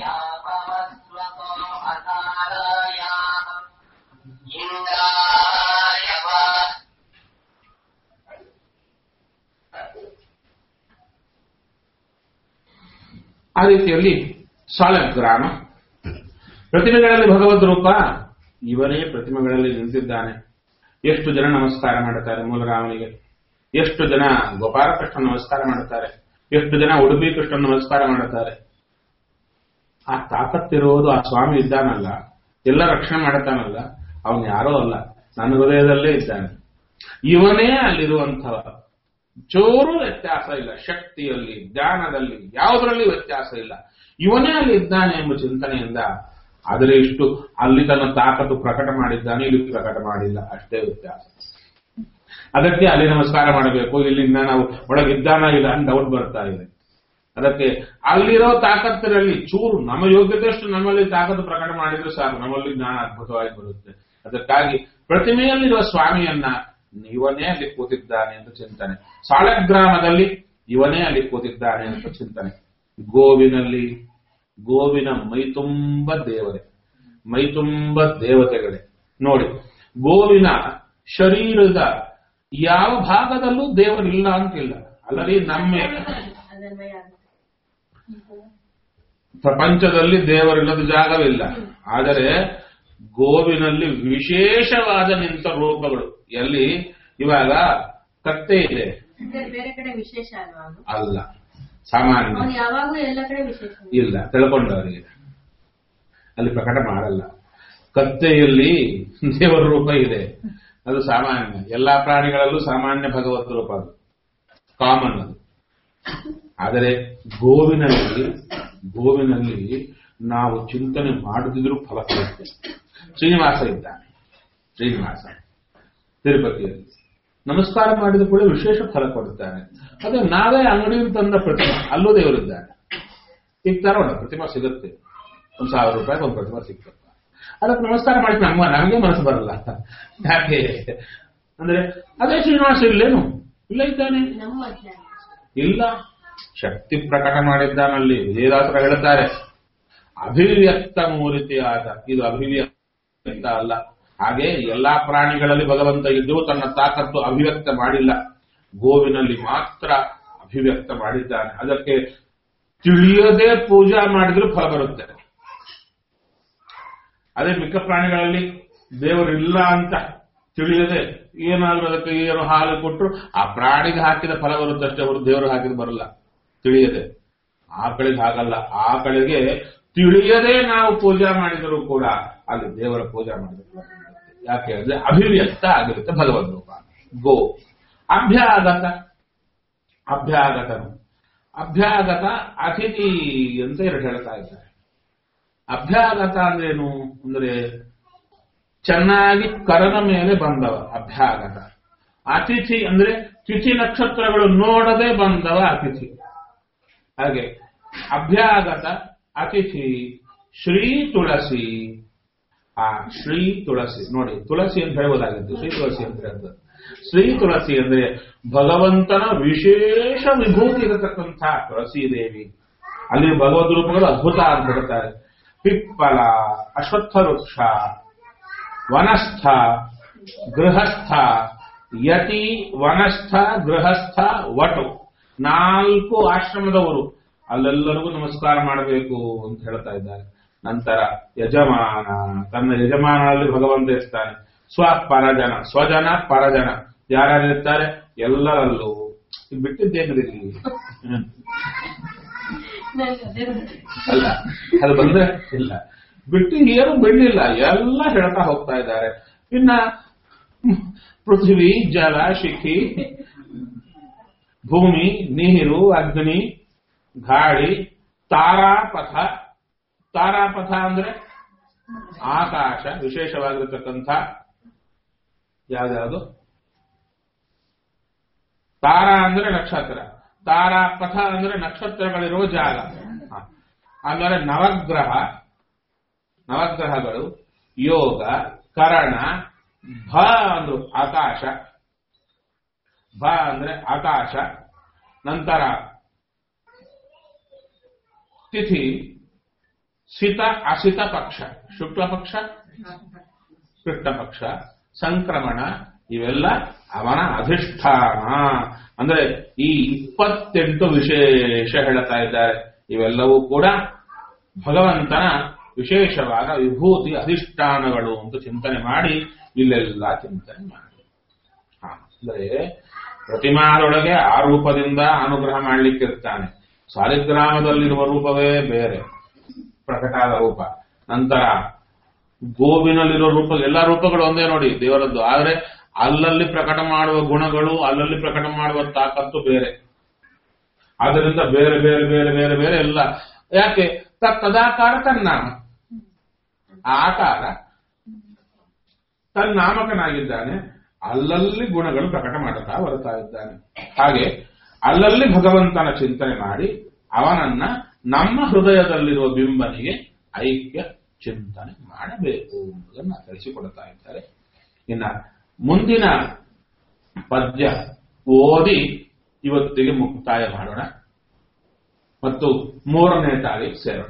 ಆ ರೀತಿಯಲ್ಲಿ ಸಾಲಗ್ರಾಮ ಪ್ರತಿಮೆಗಳಲ್ಲಿ ಭಗವದ್ ರೂಪ ಇವನೇ ಪ್ರತಿಮೆಗಳಲ್ಲಿ ನಿಂತಿದ್ದಾನೆ ಎಷ್ಟು ಜನ ನಮಸ್ಕಾರ ಮಾಡುತ್ತಾರೆ ಮೂಲರಾಮನಿಗೆ ಎಷ್ಟು ಜನ ಗೋಪಾಲಕೃಷ್ಣ ನಮಸ್ಕಾರ ಮಾಡುತ್ತಾರೆ ಎಷ್ಟು ಜನ ಉಡುಪಿ ಕೃಷ್ಣ ನಮಸ್ಕಾರ ಮಾಡುತ್ತಾರೆ ಆ ತಾಕತ್ತಿರುವುದು ಆ ಸ್ವಾಮಿ ಇದ್ದಾನಲ್ಲ ಎಲ್ಲ ರಕ್ಷಣೆ ಮಾಡುತ್ತಾನಲ್ಲ ಅವನು ಯಾರೋ ಅಲ್ಲ ನನ್ನ ಹೃದಯದಲ್ಲೇ ಇದ್ದಾನೆ ಇವನೇ ಅಲ್ಲಿರುವಂಥವ ಚೂರು ವ್ಯತ್ಯಾಸ ಇಲ್ಲ ಶಕ್ತಿಯಲ್ಲಿ ಜ್ಞಾನದಲ್ಲಿ ಯಾವುದರಲ್ಲಿ ವ್ಯತ್ಯಾಸ ಇಲ್ಲ ಇವನೇ ಅಲ್ಲಿ ಇದ್ದಾನೆ ಎಂಬ ಚಿಂತನೆಯಿಂದ ಆದರೆ ಇಷ್ಟು ಅಲ್ಲಿ ತನ್ನ ತಾಕತ್ತು ಪ್ರಕಟ ಮಾಡಿದ್ದಾನೆ ಇಲ್ಲಿ ಪ್ರಕಟ ಮಾಡಿಲ್ಲ ಅಷ್ಟೇ ವ್ಯತ್ಯಾಸ ಅದಕ್ಕೆ ಅಲ್ಲಿ ನಮಸ್ಕಾರ ಮಾಡಬೇಕು ಇಲ್ಲಿಂದ ನಾವು ಒಳಗಿದ್ದಾನ ಇಲ್ಲ ಅಂತ ಡೌಟ್ ಬರ್ತಾ ಇದೆ ಅದಕ್ಕೆ ಅಲ್ಲಿರೋ ತಾಕತ್ತಿನಲ್ಲಿ ಚೂರು ನಮ್ಮ ಯೋಗ್ಯತೆಯಷ್ಟು ನಮ್ಮಲ್ಲಿ ತಾಕತ್ತು ಪ್ರಕಟ ಮಾಡಿದ್ರೆ ಸಾಕು ನಮ್ಮಲ್ಲಿ ಜ್ಞಾನ ಅದ್ಭುತವಾಗಿ ಬರುತ್ತೆ ಅದಕ್ಕಾಗಿ ಪ್ರತಿಮೆಯಲ್ಲಿರುವ ಸ್ವಾಮಿಯನ್ನ ಇವನೇ ಅಲ್ಲಿ ಕೂತಿದ್ದಾನೆ ಅಂತ ಚಿಂತನೆ ಸಾಲಗ್ರಾಮದಲ್ಲಿ ಇವನೇ ಅಲ್ಲಿ ಕೂತಿದ್ದಾನೆ ಅಂತ ಚಿಂತನೆ ಗೋವಿನಲ್ಲಿ ಗೋವಿನ ಮೈತುಂಬ ದೇವರೇ ಮೈತುಂಬ ದೇವತೆಗಳೇ ನೋಡಿ ಗೋವಿನ ಶರೀರದ ಯಾವ ಭಾಗದಲ್ಲೂ ದೇವರಿಲ್ಲ ಅಂತಿಲ್ಲ ಅಲ್ಲದೆ ನಮ್ಮ ಅದನ್ವಯ ಆಗುತ್ತೆ ಪ್ರಪಂಚದಲ್ಲಿ ದೇವರಿಲ್ಲದ ಜಾಗವಿಲ್ಲ ಆದರೆ ಗೋವಿನಲ್ಲಿ ವಿಶೇಷವಾದ ನಿಂತ ರೂಪಗಳು ಎಲ್ಲಿ ಇವಾಗ ಕತ್ತೆ ಇದೆ ಅಂದ್ರೆ ಬೇರೆ ಕಡೆ ವಿಶೇಷ ಅಲ್ವಾ ಅವನು ಅಲ್ಲ ಸಾಮಾನ್ಯ ಅವನು ಯಾವಾಗ್ಲೂ ಎಲ್ಲ ಕಡೆ ವಿಶೇಷ ಇಲ್ಲ ತಿಳ್ಕೊಂಡವರಿಗೆ ಅಲ್ಲಿ ಪ್ರಕಟ ಮಾಡಲ್ಲ ಕತ್ತೆಯಲ್ಲಿ ದೇವರ ರೂಪ ಇದೆ ಅದು ಸಾಮಾನ್ಯ ಎಲ್ಲಾ ಪ್ರಾಣಿಗಳಲ್ಲೂ ಸಾಮಾನ್ಯ ಭಗವತ್ ರೂಪ ಅದು ಕಾಮನ್ ಅದು ಆದರೆ ಗೋವಿನಲ್ಲಿ ಗೋವಿನಲ್ಲಿ ನಾವು ಚಿಂತನೆ ಮಾಡದಿದ್ರೂ ಫಲ ಕೊಡುತ್ತೆ ಶ್ರೀನಿವಾಸ ಇದ್ದಾನೆ ಶ್ರೀನಿವಾಸ ತಿರುಪತಿಯಲ್ಲಿ ನಮಸ್ಕಾರ ಮಾಡಿದ ಕೂಡ ವಿಶೇಷ ಫಲ ಕೊಡುತ್ತಾನೆ ಅದೇ ನಾವೇ ಅಂಗಡಿಯಿಂದ ತಂದ ಪ್ರತಿಮಾ ಅಲ್ಲೂ ದೇವರಿದ್ದಾನೆ ಈಗ ತರೋಣ ಪ್ರತಿಮಾ ಸಿಗುತ್ತೆ ಒಂದ್ ಸಾವಿರ ರೂಪಾಯಿ ಒಂದು ಪ್ರತಿಮಾ ಸಿಗ್ತದೆ ಅದಕ್ಕೆ ನಮಸ್ಕಾರ ಮಾಡಿ ನಮ್ಮ ನಮಗೆ ಮನಸ್ಸು ಬರಲ್ಲ ಯಾಕೆ ಅಂದ್ರೆ ಅದೇ ಶ್ರೀನಿವಾಸ ಇಲ್ಲೇನು ಇಲ್ಲ ಇದ್ದಾನೆ ನಮ್ಮ ಅಜ್ಞಾನ ಇಲ್ಲ ಶಕ್ತಿ ಪ್ರಕಟ ಮಾಡಿದ್ದಾನಲ್ಲಿ ವೇದಾಸರ ಹೇಳುತ್ತಾರೆ ಅಭಿವ್ಯಕ್ತ ಮೂರ್ತಿ ಆದ ಇದು ಅಭಿವ್ಯಕ್ತ ಅಲ್ಲ ಹಾಗೆ ಎಲ್ಲಾ ಪ್ರಾಣಿಗಳಲ್ಲಿ ಭಗವಂತ ಇದ್ದು ತನ್ನ ತಾಕತ್ತು ಅಭಿವ್ಯಕ್ತ ಮಾಡಿಲ್ಲ ಗೋವಿನಲ್ಲಿ ಮಾತ್ರ ಅಭಿವ್ಯಕ್ತ ಮಾಡಿದ್ದಾನೆ ಅದಕ್ಕೆ ತಿಳಿಯದೆ ಪೂಜಾ ಮಾಡಿದ್ರೂ ಫಲ ಬರುತ್ತೆ ಅದೇ ಮಿಕ್ಕ ಪ್ರಾಣಿಗಳಲ್ಲಿ ದೇವರಿಲ್ಲ ಅಂತ ತಿಳಿಯದೆ ಏನಾದ್ರೂ ಅದಕ್ಕೆ ಏನು ಹಾಲು ಕೊಟ್ಟರು ಆ ಪ್ರಾಣಿಗೆ ಹಾಕಿದ ಫಲ ಬರುತ್ತೆ ಅಷ್ಟೇ ಅವರು ದೇವರು ಹಾಕಿದ ಬರಲ್ಲ ತಿಳಿಯದೆ ಆಕಳಿಗೆ ಹಾಗಲ್ಲ ಆಕಳಿಗೆ ತಿಳಿಯದೆ ನಾವು ಪೂಜಾ ಮಾಡಿದರೂ ಕೂಡ ಅಲ್ಲಿ ದೇವರ ಪೂಜಾ ಮಾಡಿದ್ರು ಯಾಕೆ ಅಂದ್ರೆ ಅಭಿವ್ಯಕ್ತ ಆಗಿರುತ್ತೆ ಭಗವದ್ರೂಪ ಗೋ ಅಭ್ಯಾಗತ ಅಭ್ಯಾಗತನು ಅಭ್ಯಾಗತ ಅತಿಥಿ ಅಂತ ಎರಡು ಹೇಳ್ತಾ ಇದ್ದಾರೆ ಅಭ್ಯಾಗತ ಅಂದ್ರೇನು ಅಂದ್ರೆ ಚೆನ್ನಾಗಿ ಕರದ ಮೇಲೆ ಬಂದವ ಅಭ್ಯಾಗತ ಅತಿಥಿ ಅಂದ್ರೆ ತಿಥಿ ನಕ್ಷತ್ರಗಳು ನೋಡದೆ ಬಂದವ ಅತಿಥಿ ಹಾಗೆ ಅಭ್ಯಾಗತ ಅತಿಥಿ ಶ್ರೀ ತುಳಸಿ ಆ ಶ್ರೀ ತುಳಸಿ ನೋಡಿ ತುಳಸಿ ಅಂತ ಹೇಳ್ಬೋದಾಗಿತ್ತು ಶ್ರೀ ತುಳಸಿ ಅಂತ ಹೇಳಿದ್ರು ಶ್ರೀ ತುಳಸಿ ಅಂದ್ರೆ ಭಗವಂತನ ವಿಶೇಷ ವಿಭೂತಿ ಇರತಕ್ಕಂಥ ತುಳಸಿ ದೇವಿ ಅಲ್ಲಿ ಭಗವದ್ ರೂಪಗಳು ಅದ್ಭುತ ಅಂತ ಹೇಳ್ತಾರೆ ಪಿಪ್ಪಲ ಅಶ್ವತ್ಥ ವೃಕ್ಷ ವನಸ್ಥ ಗೃಹಸ್ಥ ಯತಿ ವನಸ್ಥ ಗೃಹಸ್ಥ ವಟು ನಾಲ್ಕು ಆಶ್ರಮದವರು ಅಲ್ಲೆಲ್ಲರಿಗೂ ನಮಸ್ಕಾರ ಮಾಡಬೇಕು ಅಂತ ಹೇಳ್ತಾ ಇದ್ದಾರೆ ನಂತರ ಯಜಮಾನ ತನ್ನ ಯಜಮಾನಲ್ಲಿ ಭಗವಂತ ಇರ್ತಾನೆ ಸ್ವ ಪರಜನ ಸ್ವಜನ ಪರಜನ ಯಾರ್ಯಾರಿರ್ತಾರೆ ಎಲ್ಲರಲ್ಲೂ ಇದು ಬಿಟ್ಟಿದ್ದೇನಿದೆ ಇಲ್ಲಿ ಹ್ಮ್. ನನಗೆ ಅದೇ ಬಂತು. ಅಲ್ಲ ಅದು ಬಂದ್ರೆ ಇಲ್ಲ ಬಿಟ್ಟು ಏನು ಬಿಡ್ಲಿಲ್ಲ ಎಲ್ಲ ಹೇಳ್ತಾ ಹೋಗ್ತಾ ಇದ್ದಾರೆ ಇನ್ನ ಪೃಥ್ವಿ ಜಲ ಶಿಖಿ ಭೂಮಿ ನೀರು ಅಗ್ನಿ ಗಾಳಿ ತಾರಾಪಥ ತಾರಾಪಥ ಅಂದ್ರೆ ಆಕಾಶ ವಿಶೇಷವಾಗಿರತಕ್ಕಂಥ ಯಾವ್ದ್ಯಾವುದು ತಾರಾ ಅಂದ್ರೆ ನಕ್ಷತ್ರ ತಾರಾಪಥ ಅಂದ್ರೆ ನಕ್ಷತ್ರಗಳಿರುವ ಜಾಗ ಹ. ಆಮೇಲೆ ನವಗ್ರಹ ನವಗ್ರಹಗಳು ಯೋಗ ಕರಣ ಭ ಅಂದ್ರು ಆಕಾಶ ಭ ಅಂದ್ರೆ ಆಕಾಶ ನಂತರ ತಿಥಿ ಸಿತ ಅಸಿತ ಪಕ್ಷ ಶುಕ್ಲ ಪಕ್ಷ ಕೃಷ್ಣ ಪಕ್ಷ ಸಂಕ್ರಮಣ ಇವೆಲ್ಲ ಅವನ ಅಧಿಷ್ಠಾನ ಅಂದ್ರೆ ಈ ಇಪ್ಪತ್ತೆಂಟು ವಿಶೇಷ ಹೇಳ್ತಾ ಇದ್ದಾರೆ ಇವೆಲ್ಲವೂ ಕೂಡ ಭಗವಂತನ ವಿಶೇಷವಾದ ವಿಭೂತಿ ಅಧಿಷ್ಠಾನಗಳು ಅಂತ ಚಿಂತನೆ ಮಾಡಿ ಇಲ್ಲೆಲ್ಲ ಚಿಂತನೆ ಮಾಡಿ ಹಾ, ಅಂದ್ರೆ ಪ್ರತಿಮಾದೊಳಗೆ ಆ ರೂಪದಿಂದ ಅನುಗ್ರಹ ಮಾಡ್ಲಿಕ್ಕಿರ್ತಾನೆ ಸಾಲಿಗ್ರಾಮದಲ್ಲಿರುವ ರೂಪವೇ ಬೇರೆ ಪ್ರಕಟಾದ ರೂಪ ನಂತರ ಗೋವಿನಲ್ಲಿರೋ ರೂಪ ಎಲ್ಲ ರೂಪಗಳು ಒಂದೇ ನೋಡಿ ದೇವರದ್ದು ಆದ್ರೆ ಅಲ್ಲಲ್ಲಿ ಪ್ರಕಟ ಮಾಡುವ ಗುಣಗಳು ಅಲ್ಲಲ್ಲಿ ಪ್ರಕಟ ಮಾಡುವ ತಾಕತ್ತು ಬೇರೆ ಆದ್ದರಿಂದ ಬೇರೆ ಬೇರೆ ಬೇರೆ ಬೇರೆ ಬೇರೆ ಎಲ್ಲ ಯಾಕೆ ತ- ತದಾಕಾರ ತನ್ನಾಮ ಆ ಆಕಾರ ತನ್ನಾಮಕನಾಗಿದ್ದಾನೆ ಅಲ್ಲಲ್ಲಿ ಗುಣಗಳು ಪ್ರಕಟ ಮಾಡುತ್ತಾ ಬರ್ತಾ ಇದ್ದಾನೆ ಹಾಗೆ ಅಲ್ಲಲ್ಲಿ ಭಗವಂತನ ಚಿಂತನೆ ಮಾಡಿ ಅವನನ್ನ ನಮ್ಮ ಹೃದಯದಲ್ಲಿರುವ ಬಿಂಬನಿಗೆ ಐಕ್ಯ ಚಿಂತನೆ ಮಾಡಬೇಕು ಎಂಬುದನ್ನ ತಿಳಿಸಿಕೊಡ್ತಾ ಇದ್ದಾರೆ ಇನ್ನ ಮುಂದಿನ ಪದ್ಯ ಓದಿ ಇವತ್ತಿಗೆ ಮುಕ್ತಾಯ ಮಾಡೋಣ ಮತ್ತು ಮೂರನೇ ತಾರೀಕು ಸೇರೋಣ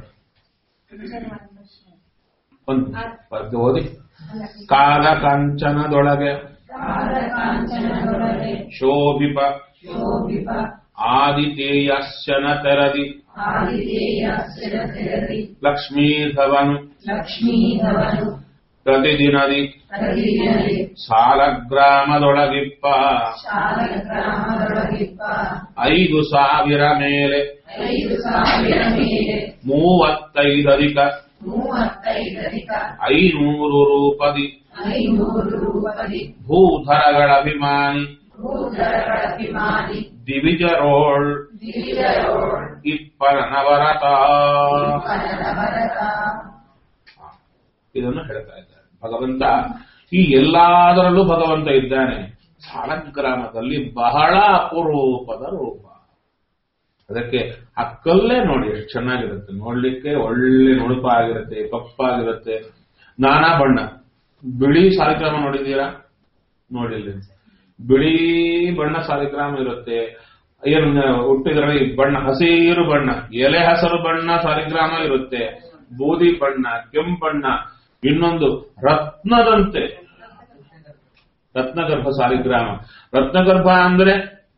ಒಂದು ಪದ್ಯ ಓದಿ ಕಾಲ ಕಾಂಚನದೊಳಗೆ ಕಾಲಕಾಂಚನದೊಳಗೆ ಶೋಭಿಪ ಶೋಭಿಪ ಆದಿತೇಯಸ್ಯನ ತೆರದಿ ಆದಿತೇಯಸ್ಯ ತೆರದಿ ಲಕ್ಷ್ಮೀಧವನು ಲಕ್ಷ್ಮೀಧವನು ಪ್ರತಿದಿನದಿ ಪ್ರತಿದಿನದಿ ಸಾಲಗ್ರಾಮದೊಳಗಿಪ್ಪ ಶಾಲಗ್ರಾಮದೊಳಗಿಪ್ಪ ಐದು ಸಾವಿರ ಮೇಲೆ ಐದು ಸಾವಿರ ಮೇಲೆ ಮೂವತ್ತೈದಧಿಕ ಮೂವತ್ತೈದಧಿಕ ಐನೂರು ರೂಪದಿ ಐನೂರು ರೂಪದಿ ಭೂಧರಗಳ ಅಭಿಮಾನಿ ಭೂಧರಗಳ ಅಭಿಮಾನಿ ದಿವಿಜರೋಳ್ ದಿವಿಜರೋಳ್ ಇಪ್ಪರ ನವರತ ಭರತ ಇದನ್ನು ಹೇಳ್ತಾ ಇದ್ದಾರೆ ಭಗವಂತ ಈ ಎಲ್ಲದರಲ್ಲೂ ಭಗವಂತ ಇದ್ದಾನೆ ಸಾಲಗ್ರಾಮದಲ್ಲಿ ಬಹಳ ಅಪರೂಪದ ರೂಪ ಅದಕ್ಕೆ ಆ ಕಲ್ಲೇ ನೋಡಿ ಎಷ್ಟು ಚೆನ್ನಾಗಿರುತ್ತೆ ನೋಡ್ಲಿಕ್ಕೆ ಒಳ್ಳೆ ನುಣುಪಾಗಿರುತ್ತೆ ಕಪ್ಪಾಗಿರುತ್ತೆ ನಾನಾ ಬಣ್ಣ ಬಿಳಿ ಸಾಲಿಗ್ರಾಮ ನೋಡಿದ್ದೀರಾ ನೋಡಿಲ್ಲ ಬಿಳಿ ಬಣ್ಣ ಸಾಲಿಗ್ರಾಮ ಇರುತ್ತೆ ಏನು ಹುಟ್ಟಿದ್ರಲ್ಲಿ ಬಣ್ಣ ಹಸಿರು ಬಣ್ಣ ಎಲೆ ಹಸಿರು ಬಣ್ಣ ಸಾಲಿಗ್ರಾಮ ಇರುತ್ತೆ ಬೂದಿ ಬಣ್ಣ ಕೆಂಪು ಬಣ್ಣ ಇನ್ನೊಂದು ರತ್ನದಂತೆ ರತ್ನಗರ್ಭ ಸಾಲಿಗ್ರಾಮ ರತ್ನಗರ್ಭ ಅಂದ್ರೆ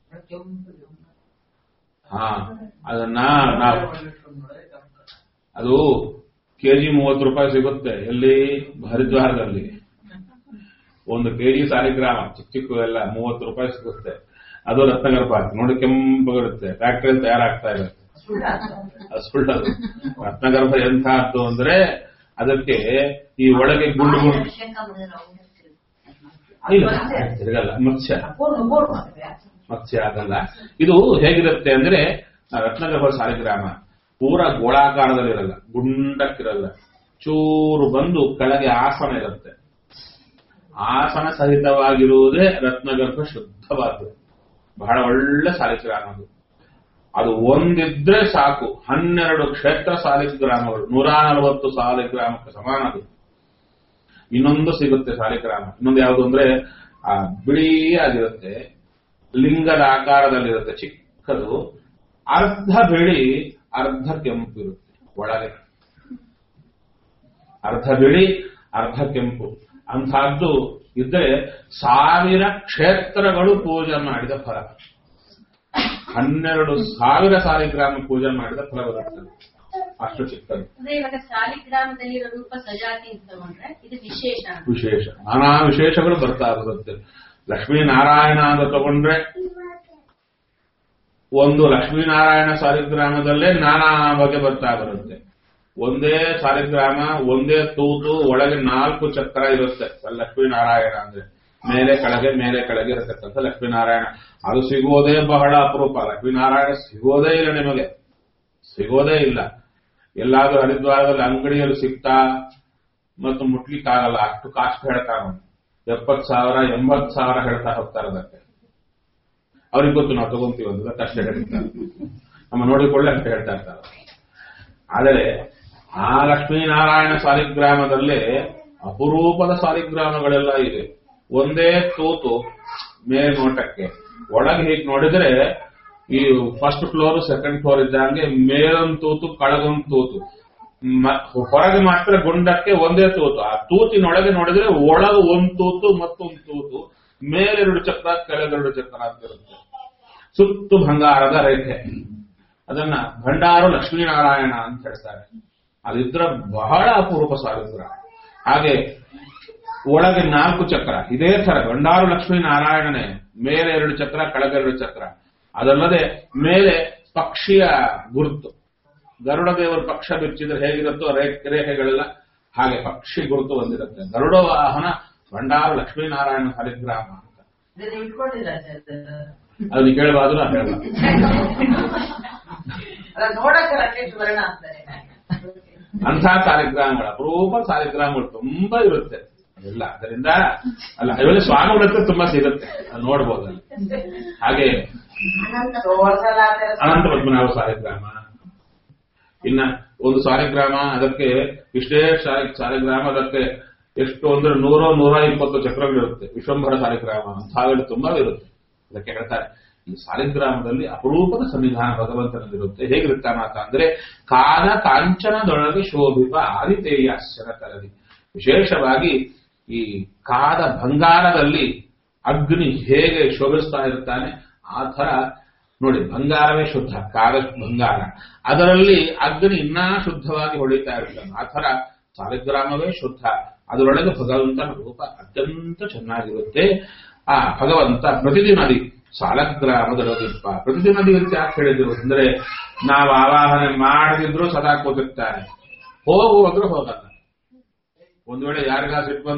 ಹಾ ಅದನ್ನ ನಾವು ಅದು ಕೆಜಿ ಮೂವತ್ತು ರೂಪಾಯಿ ಸಿಗುತ್ತೆ ಎಲ್ಲಿ ಹರಿದ್ವಾರದಲ್ಲಿ ಒಂದು ಕೆಜಿ ಸಾಲಿಗ್ರಾಮ ಚಿಕ್ಕ ಚಿಕ್ಕ ಎಲ್ಲ ಮೂವತ್ತು ರೂಪಾಯಿ ಸಿಗುತ್ತೆ ಅದು ರತ್ನಗರ್ಭ ನೋಡಿ ಕೆಂಪಗಿರುತ್ತೆ ಫ್ಯಾಕ್ಟರಿಯಲ್ಲಿ ತಯಾರಾಗ್ತಾ ಇರುತ್ತೆ ಅದು ಸುಳ್ಳದು ರತ್ನಗರ್ಭ ಎಂಥದ್ದು ಅಂದ್ರೆ ಅದಕ್ಕೆ ಈ ಒಳಗೆ ಗುಂಡು ಗುಂಡು ಇಲ್ಲ ತಿರುಗಲ್ಲ ಮತ್ಸ್ಯ ಮತ್ಸ್ಯ ಆಗಲ್ಲ ಇದು ಹೇಗಿರುತ್ತೆ ಅಂದ್ರೆ ಆ ರತ್ನಗರ್ಭ ಸಾಲಿಗ್ರಾಮ ಪೂರ ಗೋಳಾಕಾರದಲ್ಲಿರಲ್ಲ ಗುಂಡಕ್ಕಿರಲ್ಲ ಚೂರು ಬಂದು ಕೆಳಗೆ ಆಸನ ಇರುತ್ತೆ ಆಸನ ಸಹಿತವಾಗಿರುವುದೇ ರತ್ನಗರ್ಭ ಶುದ್ಧವಾದ್ದು ಬಹಳ ಒಳ್ಳೆ ಸಾಲಿಗ್ರಾಮ ಅದು ಅದು ಒಂದಿದ್ರೆ ಸಾಕು ಹನ್ನೆರಡು ಕ್ಷೇತ್ರ ಸಾಲಿಗ್ರಾಮಗಳು ನೂರ ನಲವತ್ತು ಸಾಲಿಗ್ರಾಮಕ್ಕೆ ಸಮಾನ ಅದು ಇನ್ನೊಂದು ಸಿಗುತ್ತೆ ಸಾಲಿಗ್ರಾಮ ಇನ್ನೊಂದು ಯಾವುದು ಅಂದ್ರೆ ಆ ಬಿಳಿ ಆಗಿರುತ್ತೆ ಲಿಂಗದ ಆಕಾರದಲ್ಲಿರುತ್ತೆ ಚಿಕ್ಕದು ಅರ್ಧ ಬಿಳಿ ಅರ್ಧ ಕೆಂಪು ಇರುತ್ತೆ ಒಳಗೆ ಅರ್ಧ ಬಿಳಿ ಅರ್ಧ ಕೆಂಪು ಅಂತಹದ್ದು ಇದ್ರೆ ಸಾವಿರ ಕ್ಷೇತ್ರಗಳು ಪೂಜೆ ಮಾಡಿದ ಫಲ ಹನ್ನೆರಡು ಸಾವಿರ ಸಾಲಿಗ್ರಾಮ ಪೂಜೆ ಮಾಡಿದ ಫಲ ಬರುತ್ತೆ ಅಷ್ಟು ಚಿಕ್ಕದು ಅಂದ್ರೆ ಇವಾಗ ಸಾಲಿಗ್ರಾಮದಲ್ಲಿರೋ ರೂಪ ಸಜಾತಿ ಅಂತ ತಗೊಂಡ್ರೆ ಇದು ವಿಶೇಷ ಅಂತ. ವಿಶೇಷ ನಾನಾ ವಿಶೇಷಗಳು ಬರ್ತಾ ಇರುತ್ತೆ ಲಕ್ಷ್ಮೀನಾರಾಯಣ ಅಂತ ತಗೊಂಡ್ರೆ ಒಂದು ಲಕ್ಷ್ಮೀನಾರಾಯಣ ಸಾಲಿಗ್ರಾಮದಲ್ಲೇ ನಾನಾ ಬಗೆ ಬರ್ತಾ ಬರುತ್ತೆ ಒಂದೇ ಸಾಲಿಗ್ರಾಮ ಒಂದೇ ತೂತು ಒಳಗೆ ನಾಲ್ಕು ಚಕ್ರ ಇರುತ್ತೆ ಲಕ್ಷ್ಮೀನಾರಾಯಣ ಅಂದ್ರೆ ಮೇಲೆ ಕೆಳಗೆ ಮೇಲೆ ಕೆಳಗೆ ಇರತಕ್ಕಂಥ ಲಕ್ಷ್ಮೀನಾರಾಯಣ ಅದು ಸಿಗೋದೇ ಬಹಳ ಅಪರೂಪ ಲಕ್ಷ್ಮೀನಾರಾಯಣ ಸಿಗೋದೇ ಇಲ್ಲ ನಿಮಗೆ ಸಿಗೋದೇ ಇಲ್ಲ ಎಲ್ಲಾದ್ರೂ ಹರಿದ್ವಾರದಲ್ಲಿ ಅಂಗಡಿಯಲ್ಲಿ ಸಿಗ್ತಾ ಮತ್ತು ಮುಟ್ಲಿಕ್ಕಾಗಲ್ಲ ಅಷ್ಟು ಕಾಸ್ಟ್ ಹೇಳ್ತಾರ ಎಪ್ಪತ್ ಸಾವಿರ ಎಂಬತ್ ಸಾವಿರ ಹೇಳ್ತಾ ಹೋಗ್ತಾರೆ ಅದಕ್ಕೆ ಅವ್ರಿಗೆ ಗೊತ್ತು ನಾವು ತಗೊಂತೀವಿ ಅಂದ್ರೆ ಕಷ್ಟ ಹೇಳ್ತಾರೆ ನಮ್ಮ ನೋಡಿಕೊಳ್ಳಿ ಅಂತ ಹೇಳ್ತಾ ಇರ್ತಾರೆ ಆದರೆ ಆ ಲಕ್ಷ್ಮೀನಾರಾಯಣ ಸಾಲಿಗ್ರಾಮದಲ್ಲಿ ಅಪರೂಪದ ಸಾಲಿಗ್ರಾಮಗಳೆಲ್ಲ ಇದೆ ಒಂದೇ ತೂತು ಮೇಲ್ನೋಟಕ್ಕೆ ಒಳಗೆ ಹೀಗೆ ನೋಡಿದ್ರೆ ಈ ಫಸ್ಟ್ ಫ್ಲೋರ್ ಸೆಕೆಂಡ್ ಫ್ಲೋರ್ ಇದ್ದಂಗೆ ಮೇಲೊಂದು ತೂತು ಕೆಳಗೊಂದು ತೂತು ಮ- ಹೊರಗೆ ಮಾತ್ರ ಗುಂಡಕ್ಕೆ ಒಂದೇ ತೂತು ಆ ತೂತಿನೊಳಗೆ ನೋಡಿದ್ರೆ ಒಳಗೆ ಒಂದು ತೂತು ಮತ್ತೊಂದು ತೂತು ಮೇಲೆರಡು ಚಕ್ರ ಕೆಳಗೆರಡು ಚಕ್ರ ಅಂತ ಇರುತ್ತೆ ಸುತ್ತು ಬಂಗಾರದ ರೇಖೆ ಅದನ್ನ ಭಂಡಾರು ಲಕ್ಷ್ಮೀನಾರಾಯಣ ಅಂತ ಹೇಳ್ತಾರೆ ಅದಿದ್ರ ಬಹಳ ಅಪರೂಪ ಸಾಲಿಗ್ರ ಹಾಗೆ ಒಳಗೆ ನಾಲ್ಕು ಚಕ್ರ ಇದೇ ತರ ಭಂಡಾರು ಲಕ್ಷ್ಮೀನಾರಾಯಣನೇ ಮೇಲೆ ಎರಡು ಚಕ್ರ ಕೆಳಗೆರಡು ಚಕ್ರ ಅದಲ್ಲದೆ ಮೇಲೆ ಪಕ್ಷಿಯ ಗುರುತು ಗರುಡ ದೇವರ ಪಕ್ಷ ಬಿಚ್ಚಿದ್ರೆ ಹೇಗಿರುತ್ತೋ ರೇ- ರೇಖೆಗಳೆಲ್ಲ ಹಾಗೆ ಪಕ್ಷಿ ಗುರುತು ಬಂದಿರುತ್ತೆ ಗರುಡ ವಾಹನ ಭಂಡಾರು ಲಕ್ಷ್ಮೀನಾರಾಯಣ ಸಾಲಿಗ್ರಾಮ ಅಂತ ಇಟ್ಕೊಂಡಿಲ್ಲ ಅದನ್ನ ಕೇಳಬಾರ್ದು ನಾನು ಹೇಳಬಾರ್ದು ಅಲ್ಲ ನೋಡಕ್ಕೆ ರಾಕೇಶ್ ವರ್ಣ ಅಂತಾರೆ ಅಂಥ ಸಾಲಿಗ್ರಾಮಗಳು ಅಪರೂಪ ಸಾಲಿಗ್ರಾಮಗಳು ತುಂಬಾ ಇರುತ್ತೆ ಅದೆಲ್ಲ ಅದರಿಂದ ಅಲ್ಲ ಇವೆಲ್ಲ ಸ್ವಾಮಿಗಳ ಹತ್ರ ತುಂಬಾ ಸಿಗುತ್ತೆ ಅದು ನೋಡ್ಬೋದು ಅಲ್ಲಿ ಹಾಗೆ ತೋರ್ಸಲ್ಲ ಅಂತಾರೆ ಅನಂತ ಪದ್ಮನಾಭ ಸಾಲಿಗ್ರಾಮ ಇನ್ನ ಒಂದು ಸಾಲಿಗ್ರಾಮ ಅದಕ್ಕೆ ಇಷ್ಟೇ ಸಾಲಿ- ಸಾಲಿಗ್ರಾಮ ಅದಕ್ಕೆ ಎಷ್ಟು ಅಂದ್ರೆ ನೂರೋ ನೂರ ಇಪ್ಪತ್ತು ಚಕ್ರಗಳಿರುತ್ತೆ ವಿಶ್ವಂಭರ ಸಾಲಿಗ್ರಾಮ ಅಂಥವೆಲ್ಲ ತುಂಬಾ ಇರುತ್ತೆ ಅದಕ್ಕೆ ಹೇಳ್ತಾರೆ ಈ ಸಾಲಿಗ್ರಾಮದಲ್ಲಿ ಅಪರೂಪದ ಸನ್ನಿಧಾನ ಭಗವಂತನಲ್ಲಿರುತ್ತೆ ಹೇಗಿರುತ್ತೆ ಮಾತ ಅಂದ್ರೆ ಕಾದ ಕಾಂಚನದೊಳಗೆ ಶೋಭಿಪ ಆದಿತೇಯಾಶ್ಚರ ತರದಿ ವಿಶೇಷವಾಗಿ ಈ ಕಾದ ಬಂಗಾರದಲ್ಲಿ ಅಗ್ನಿ ಹೇಗೆ ಶೋಭಿಸ್ತಾ ಇರ್ತಾನೆ ಆ ತರ ನೋಡಿ ಬಂಗಾರವೇ ಶುದ್ಧ ಕಾದ ಬಂಗಾರ ಅದರಲ್ಲಿ ಅಗ್ನಿ ಇನ್ನೂ ಶುದ್ಧವಾಗಿ ಹೊಳಿತಾ ಇರ್ತಾನೆ ಆ ತರ ಸಾಲಿಗ್ರಾಮವೇ ಶುದ್ಧ ಅದರೊಳಗೆ ಭಗವಂತನ ರೂಪ ಅತ್ಯಂತ ಚೆನ್ನಾಗಿರುತ್ತೆ ಆ ಭಗವಂತ ಪ್ರತಿದಿನದಿ ಸಾಲಗ್ರಾಮದೊಳಗಿಪ್ಪ ಪ್ರತಿದಿನದಿ ಅಂತ ಯಾಕೆ ಹೇಳಿದ್ರು ಅಂದ್ರೆ ನಾವು ಆವಾಹನೆ ಮಾಡದಿದ್ರು ಸದಾ ಕೂತಿರ್ತಾರೆ ಹೋಗು ಅಂದ್ರೆ ಹೋಗಲ್ಲ ಒಂದ್ ವೇಳೆ ಯಾರಿಗಾದ್ರು ಸಿಟ್ಟು ಬಂದು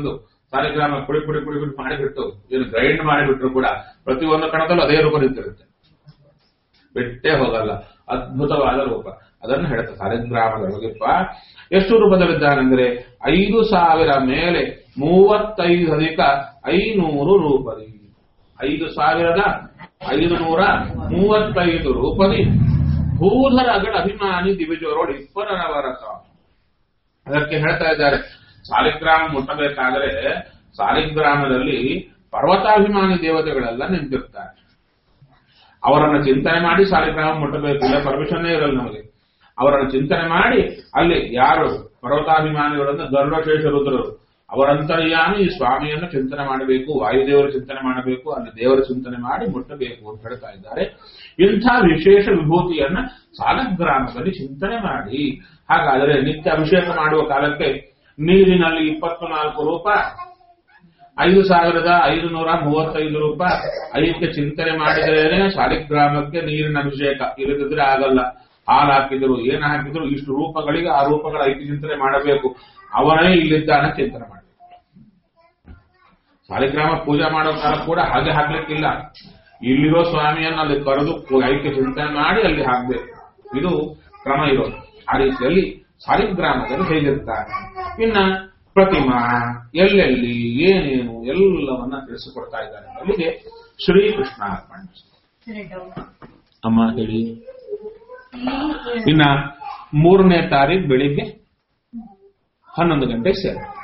ಸಾಲಿಗ್ರಾಮ ಪುಡಿ ಪುಡಿ ಪುಡಿ ಪುಡಿ ಮಾಡಿಬಿಟ್ಟು ಏನು ಗ್ರೈಂಡ್ ಮಾಡಿಬಿಟ್ರು ಕೂಡ ಪ್ರತಿಯೊಂದು ಕಣದಲ್ಲೂ ಅದೇ ರೂಪ ನಿಂತಿರುತ್ತೆ ಬಿಟ್ಟೇ ಹೋಗಲ್ಲ ಅದ್ಭುತವಾದ ರೂಪ ಅದನ್ನು ಹೇಳ್ತಾರೆ ಸಾಲಿಗ್ರಾಮದೊಳಗಿಪ್ಪ ಎಷ್ಟು ರೂಪದಲ್ಲಿದ್ದಾನೆಂದ್ರೆ ಐದು ಸಾವಿರ ಮೇಲೆ ಮೂವತ್ತೈದು ಅಧಿಕ ಐನೂರು ರೂಪದಿ ಐದು ಸಾವಿರದ ಐದು ನೂರ ಮೂವತ್ತೈದು ರೂಪದಿ ಭೂಧರಗಳ ಅಭಿಮಾನಿ ದಿವಿಜೋರೋಡ್ ಇಪ್ಪರವರತ ಅದಕ್ಕೆ ಹೇಳ್ತಾ ಇದ್ದಾರೆ ಸಾಲಿಗ್ರಾಮ ಮುಟ್ಟಬೇಕಾದರೆ ಸಾಲಿಗ್ರಾಮದಲ್ಲಿ ಪರ್ವತಾಭಿಮಾನಿ ದೇವತೆಗಳೆಲ್ಲ ನಿಂತಿರ್ತಾರೆ ಅವರನ್ನ ಚಿಂತನೆ ಮಾಡಿ ಸಾಲಿಗ್ರಾಮ ಮುಟ್ಟಬೇಕು ಇಲ್ಲ ಪರ್ಮಿಷನ್ನೇ ಇರಲ್ಲ ನಮಗೆ ಅವರನ್ನು ಚಿಂತನೆ ಮಾಡಿ ಅಲ್ಲಿ ಯಾರು ಪರ್ವತಾಭಿಮಾನಿಗಳನ್ನು ಗರುಡಶೇಷ ರುದ್ರರು ಅವರಂತರ್ಯಾಮಿ ಈ ಸ್ವಾಮಿಯನ್ನು ಚಿಂತನೆ ಮಾಡಬೇಕು ವಾಯುದೇವರ ಚಿಂತನೆ ಮಾಡಬೇಕು ಅಲ್ಲಿ ದೇವರ ಚಿಂತನೆ ಮಾಡಿ ಮುಟ್ಟಬೇಕು ಅಂತ ಹೇಳ್ತಾ ಇದ್ದಾರೆ ಇಂಥ ವಿಶೇಷ ವಿಭೂತಿಯನ್ನ ಸಾಲಗ್ರಾಮದಲ್ಲಿ ಚಿಂತನೆ ಮಾಡಿ ಹಾಗಾದರೆ ನಿತ್ಯ ಅಭಿಷೇಕ ಮಾಡುವ ಕಾಲಕ್ಕೆ ನೀರಿನಲ್ಲಿ ಇಪ್ಪತ್ತು ನಾಲ್ಕು ರೂಪ ಐದು ಸಾವಿರದ ಐದು ನೂರ ಮೂವತ್ತೈದು ರೂಪಾಯಿ ಐದಕ್ಕೆ ಚಿಂತನೆ ಮಾಡಿದ್ರೇನೆ ಸಾಲಿಗ್ರಾಮಕ್ಕೆ ನೀರಿನ ಅಭಿಷೇಕ ಇಲ್ಲದಿದ್ರೆ ಆಗಲ್ಲ ಹಾಲು ಹಾಕಿದ್ರು ಏನು ಹಾಕಿದ್ರು ಇಷ್ಟು ರೂಪಗಳಿಗೆ ಆ ರೂಪಗಳ ಐದು ಚಿಂತನೆ ಮಾಡಬೇಕು ಅವನೇ ಇಲ್ಲಿದ್ದಾನೆ ಚಿಂತನೆ ಮಾಡಬೇಕು ಸಾಲಿಗ್ರಾಮ ಪೂಜೆ ಮಾಡೋ ಕಾಲ ಕೂಡ ಹಾಗೆ ಹಾಕ್ಲಿಕ್ಕಿಲ್ಲ ಇಲ್ಲಿರೋ ಸ್ವಾಮಿಯನ್ನು ಅಲ್ಲಿ ಕರೆದು ಐಕ್ಯ ಚಿಂತನೆ ಮಾಡಿ ಅಲ್ಲಿ ಹಾಕ್ಬೇಕು ಇದು ಕ್ರಮ ಇರೋದು ಆ ರೀತಿಯಲ್ಲಿ ಸಾಲಿಗ್ರಾಮದಲ್ಲಿ ಹೇಗಿರ್ತಾರೆ ಇನ್ನ ಪ್ರತಿಮಾ ಎಲ್ಲೆಲ್ಲಿ ಏನೇನು ಎಲ್ಲವನ್ನ ತಿಳಿಸಿಕೊಡ್ತಾ ಇದ್ದಾರೆ ಅಲ್ಲಿಗೆ ಶ್ರೀಕೃಷ್ಣ ಅರ್ಪಣೆ ಸರಿ ಡೌಟ್ ಅಮ್ಮ ಹೇಳಿ ಇಲ್ಲಿ ಇನ್ನ ಮೂರನೇ ತಾರೀಕು ಬೆಳಿಗ್ಗೆ ಹನ್ನೊಂದು ಗಂಟೆ ಸೇರಿ